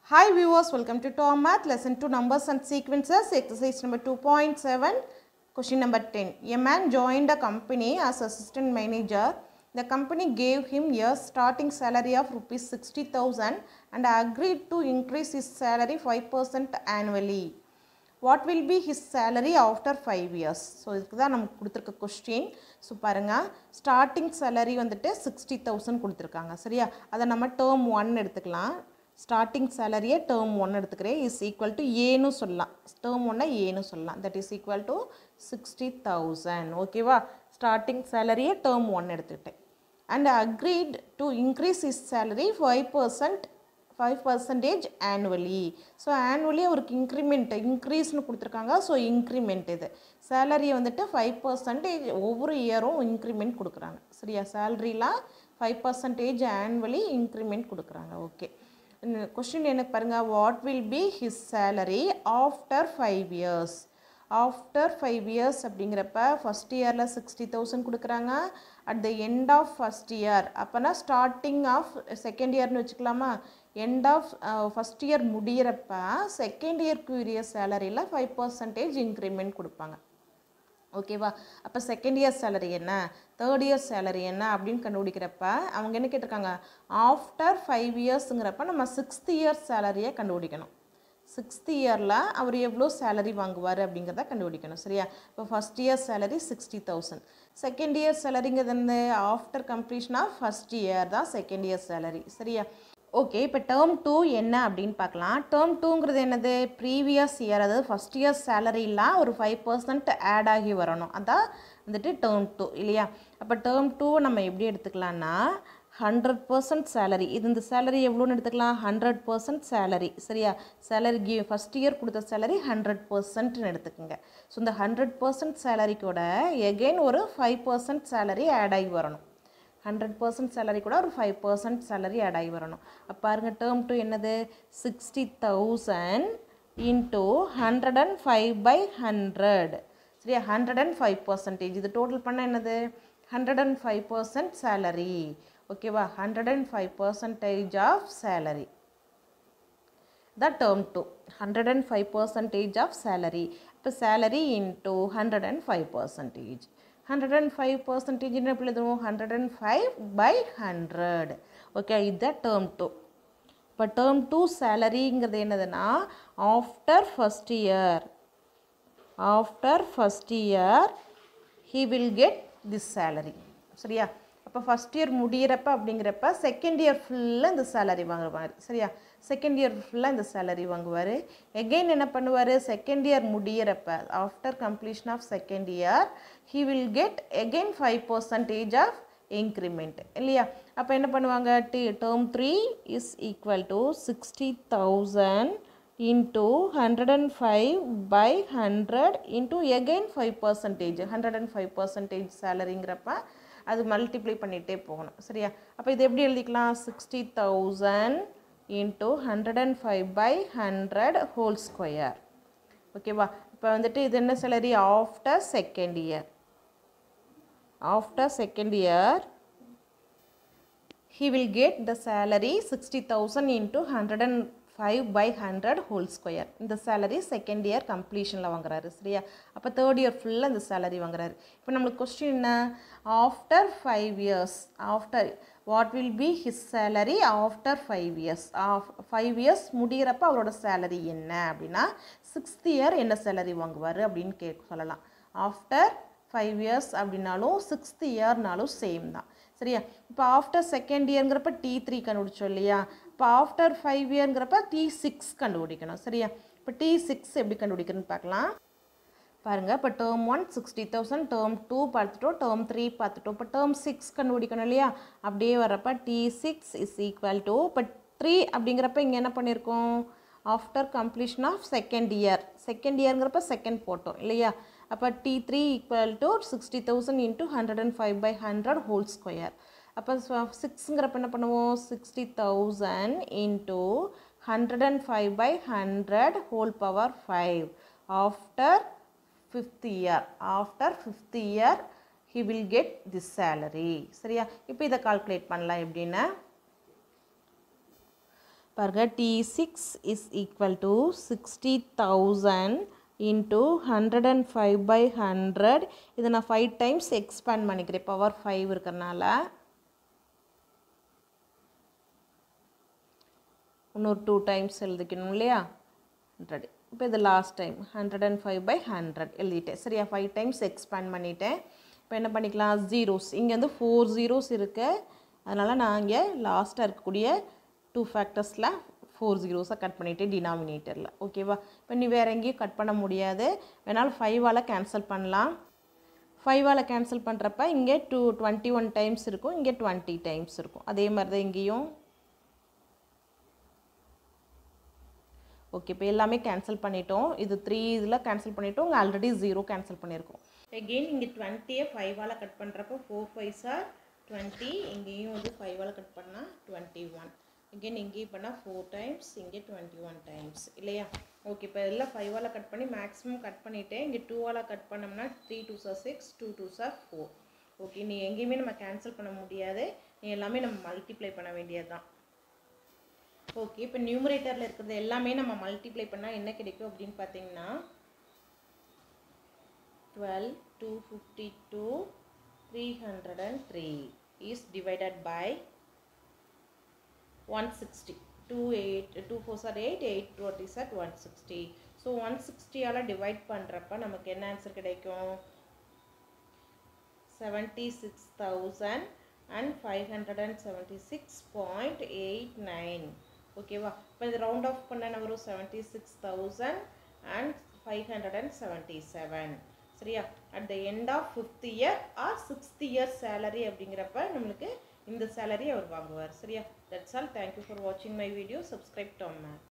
Hi viewers, welcome to Tom Math, lesson 2 numbers and sequences, exercise number 2.7, question number 10. A man joined a company as assistant manager. The company gave him a starting salary of rupees 60,000 and agreed to increase his salary 5% annually. What will be his salary after five years so இதுக்கு தான் நமக்கு கொடுத்துருக்க question so பாருங்கள் starting salary வந்துட்டு sixty thousand கொடுத்துருக்காங்க சரியா அதை நம்ம டேர்ம் ஒன் எடுத்துக்கலாம் ஸ்டார்டிங் சேலரியை டேர்ம் ஒன் எடுத்துக்கிறேன் இஸ் ஈக்குவல் டு ஏன்னு சொல்லலாம் டேர்ம் ஒன்னை ஏன்னு சொல்லலாம் that is equal to sixty thousand ஓகேவா ஸ்டார்டிங் சேலரியை டேர்ம் ஒன் எடுத்துக்கிட்டேன் and agreed to increase his salary five percent five percentage annually so annually அவருக்கு இன்க்ரிமெண்ட் இன்க்ரீஸ்னு கொடுத்துருக்காங்க ஸோ இன்க்ரிமெண்ட் இது சேலரியை வந்துட்டு ஃபைவ் பர்சன்டேஜ் ஒவ்வொரு இயரும் இன்க்ரிமெண்ட் கொடுக்குறாங்க சரியா சேலரிலாம் ஃபைவ் பர்சன்டேஜ் ஆனுவலி இன்க்ரிமெண்ட் கொடுக்குறாங்க ஓகே கொஸ்டின் எனக்கு பாருங்கள் what will be his salary after five years after five years அப்படிங்கிறப்ப ஃபஸ்ட் இயரில் சிக்ஸ்டி தௌசண்ட் கொடுக்குறாங்க at the end of first year அப்போனா ஸ்டார்டிங் ஆஃப் செகண்ட் இயர்னு வச்சுக்கலாமா எண்ட் ஆஃப் ஃபஸ்ட் இயர் முடிகிறப்ப செகண்ட் இயர்க்கு உரிய சேலரியில் ஃபைவ் பர்சன்டேஜ் இன்க்ரிமெண்ட் கொடுப்பாங்க ஓகேவா அப்போ செகண்ட் இயர் சேலரி என்ன தேர்ட் இயர் சேலரி என்ன அப்படின்னு கண்டுபிடிக்கிறப்ப அவங்க என்ன கேட்டிருக்காங்க ஆஃப்டர் ஃபைவ் இயர்ஸுங்கிறப்ப நம்ம சிக்ஸ்த் இயர் சேலரியை கண்டுபிடிக்கணும் சிக்ஸ்த் இயரில் அவர் எவ்வளோ சேலரி வாங்குவார் அப்படிங்கிறத கண்டுபிடிக்கணும் சரியா இப்போ first year salary sixty thousand second year சேலரிங்கிறது என்ன after completion of first year தான் செகண்ட் இயர் சேலரி சரியா ஓகே இப்போ டேர்ம் டூ என்ன அப்படின்னு பார்க்கலாம் டேர்ம் டூங்கிறது என்னது ப்ரீவியஸ் இயர் அதாவது ஃபஸ்ட் இயர் சேலரிலாம் ஒரு ஃபைவ் பர்சன்ட் ஆட் ஆகி வரணும் அதான் வந்துட்டு டேர்ம் டூ இல்லையா அப்போ டேர்ம் டூ நம்ம எப்படி எடுத்துக்கலாம்னா ஹண்ட்ரட் பர்சன்ட் சேலரி இது இந்த சேலரி எவ்வளோன்னு எடுத்துக்கலாம் ஹண்ட்ரட் பர்சன்ட் சேலரி சரியா சேலரி கிவ் ஃபஸ்ட் இயர் கொடுத்த சேலரி ஹண்ட்ரட் பர்சன்ட்னு எடுத்துக்கோங்க ஸோ இந்த ஹண்ட்ரட் பர்சன்ட் சேலரி கூட எகெயின் ஒரு ஃபைவ் பர்சன்ட் சேலரி ஆட் ஆகி வரணும் ஹண்ட்ரட் பர்சன்ட் சேலரி கூட ஒரு ஃபைவ் பர்சன்ட் சேலரி ஆட் ஆகி வரணும் அப்போ பாருங்கள் டேர்ம் டூ என்னது sixty thousand into hundred and five by hundred சரியா ஹண்ட்ரட் அண்ட் ஃபைவ் பர்சன்டேஜ் இது டோட்டல் பண்ண என்னது hundred and five percent salary ஓகேவா hundred and five percentage of salary the term two hundred and five percentage of salary இப்போ salary into hundred and five percentage hundred and five percentage எப்படி எழுதுவோம் hundred and five by hundred okay இதுதான் term two இப்போ term two சேலரிங்கிறது என்னதுன்னா after first year after first year he will get this salary சரியா அப்போ first year முடிகிறப்ப அப்படிங்கிறப்ப second year ஃபுல்லாக இந்த சேலரி வாங்குவார் சரியா செகண்ட் இயர் ஃபுல்லாக இந்த சேலரி வாங்குவார் எகெயின் என்ன பண்ணுவார் செகண்ட் இயர் முடிகிறப்ப after completion of second year he will get again five percentage of increment இல்லையா அப்போ என்ன பண்ணுவாங்க T term three is equal to sixty thousand into hundred and five by hundred into again five percentage hundred and five percentage சேலரிங்கிறப்ப அது multiply பண்ணிகிட்டே போகணும் சரியா அப்போ இது எப்படி எழுதிக்கலாம் sixty thousand into hundred and five by hundred whole square ஓகேவா இப்போ வந்துட்டு இது என்ன salary after second year after second year he will get the salary 60000 into 105 by 100 whole square இந்த salary செகண்ட் இயர் கம்ப்ளீஷனில் வாங்குறாரு சரியா அப்போ தேர்ட் இயர் ஃபுல்லாக இந்த salary வாங்குறாரு இப்போ நம்மளுக்கு கொஸ்டின் என்ன after five years after what will be his salary after five years of five years முடிகிறப்ப அவரோட சேலரி என்ன அப்படின்னா சிக்ஸ்த் இயர் என்ன சேலரி வாங்குவார் அப்படின்னு கே சொல்லலாம் ஆஃப்டர் ஃபைவ் இயர்ஸ் அப்படின்னாலும் சிக்ஸ்த் இயர்னாலும் சேம் தான் சரியா இப்போ ஆஃப்டர் செகண்ட் இயருங்கிறப்ப டி த்ரீ கண்டுபிடிச்சோம் இல்லையா இப்போ ஆஃப்டர் ஃபைவ் இயருங்கிறப்ப டி சிக்ஸ் கண்டுபிடிக்கணும் சரியா இப்போ டி சிக்ஸ் எப்படி கண்டுபிடிக்கணும்னு பார்க்கலாம் பாருங்கள் இப்போ term one sixty thousand term two பார்த்துட்டோம் டேர்ம் த்ரீ பார்த்துட்டோம் இப்போ டேர்ம் சிக்ஸ் கண்டுபிடிக்கணும் இல்லையா அப்படியே வரப்போ T six is equal to இப்போ த்ரீ அப்படிங்கிறப்ப இங்கே என்ன பண்ணியிருக்கோம் after completion of second year second இயருங்கிறப்ப செகண்ட் போட்டோம் இல்லையா அப்போ T three equal to sixty thousand into hundred and five by hundred whole square அப்போ சிக்ஸுங்கிறப்ப என்ன பண்ணுவோம் sixty thousand into hundred and five by hundred whole power five after fifth year after fifth year he will get this salary சரியா இப்போ இதை calculate பண்ணலாம் எப்படின்னா பாருங்க T six is equal to sixty thousand into hundred and five by hundred இதை நான் five times expand பண்ணிக்கிறேன் power five இருக்கிறனால இன்னொரு டூ டைம்ஸ் எழுதிக்கணும் இல்லையா ஹண்ட்ரட் இப்போ இது last time hundred and five by hundred எழுதிட்டேன் சரியா ஃபைவ் டைம்ஸ் எக்ஸ்பேண்ட் பண்ணிட்டேன் இப்போ என்ன பண்ணிக்கலாம் ஜீரோஸ் இங்கே வந்து ஃபோர் ஜீரோஸ் இருக்கு அதனால் நான் இங்கே லாஸ்ட்டாக இருக்கக்கூடிய டூ ஃபேக்டர்ஸில் ஃபோர் ஜீரோஸை கட் பண்ணிவிட்டேன் டினாமினேட்டரில் ஓகேவா இப்போ நீ வேறு எங்கேயும் கட் பண்ண முடியாது வேணாலும் ஃபைவால் கேன்சல் பண்ணலாம் ஃபைவால் கேன்சல் பண்ணுறப்ப இங்கே டூ டுவெண்ட்டி ஒன் டைம்ஸ் இருக்கும் இங்கே டுவெண்ட்டி டைம்ஸ் இருக்கும் அதே மாதிரி தான் இங்கேயும் ஓகே இப்போ எல்லாமே கேன்சல் பண்ணிட்டோம் இது த்ரீ இதில் கேன்சல் பண்ணிட்டோம் இங்கே ஆல்ரெடி ஜீரோ கேன்சல் பண்ணியிருக்கோம் எகெயின் இங்கே டுவெண்ட்டியை ஃபைவால் கட் பண்ணுறப்போ ஃபோர் ஃபைவ் சார் டுவெண்ட்டி இங்கேயும் வந்து ஃபைவால் கட் பண்ணால் டுவெண்ட்டி ஒன் எகெயின் இங்கேயும் பண்ணால் ஃபோர் டைம்ஸ் இங்கே டுவெண்ட்டி ஒன் டைம்ஸ் இல்லையா ஓகே இப்போ எல்லாம் ஃபைவால் கட் பண்ணி மேக்ஸிமம் கட் பண்ணிவிட்டேன் இங்கே டூவால் கட் பண்ணோம்னா த்ரீ டூ சார் சிக்ஸ் டூ டூ சார் ஃபோர் ஓகே நீ எங்கேயுமே நம்ம கேன்சல் பண்ண முடியாது நீ எல்லாமே நம்ம மல்டிப்ளை பண்ண வேண்டியது தான் ஓகே இப்போ நியூமரேட்டரில் இருக்கிறது எல்லாமே நம்ம மல்டிப்ளை பண்ணால் என்ன கிடைக்கும் அப்படின்னு பார்த்தீங்கன்னா twelve two fifty two three hundred and three is divided by one sixty two eight two four சார் எயிட் எயிட் டுவெண்ட்டி சார் ஒன் சிக்ஸ்டி ஸோ ஒன் சிக்ஸ்டியால் டிவைட் பண்ணுறப்ப நமக்கு என்ன ஆன்சர் கிடைக்கும் seventy six thousand and five hundred and seventy six point eight nine ஓகேவா இப்போ இது ரவுண்ட் ஆஃப் பண்ண வரும் seventy six thousand and five hundred and seventy seven சரியா at the end of fifth year or sixth year salary அப்படிங்கிறப்ப நம்மளுக்கு இந்த salary அவர் வாங்குவார் சரியா தட்ஸ் ஆல் தேங்க்யூ ஃபார் வாட்சிங் மை வீடியோ சப்ஸ்கிரைப் டாம் மேம்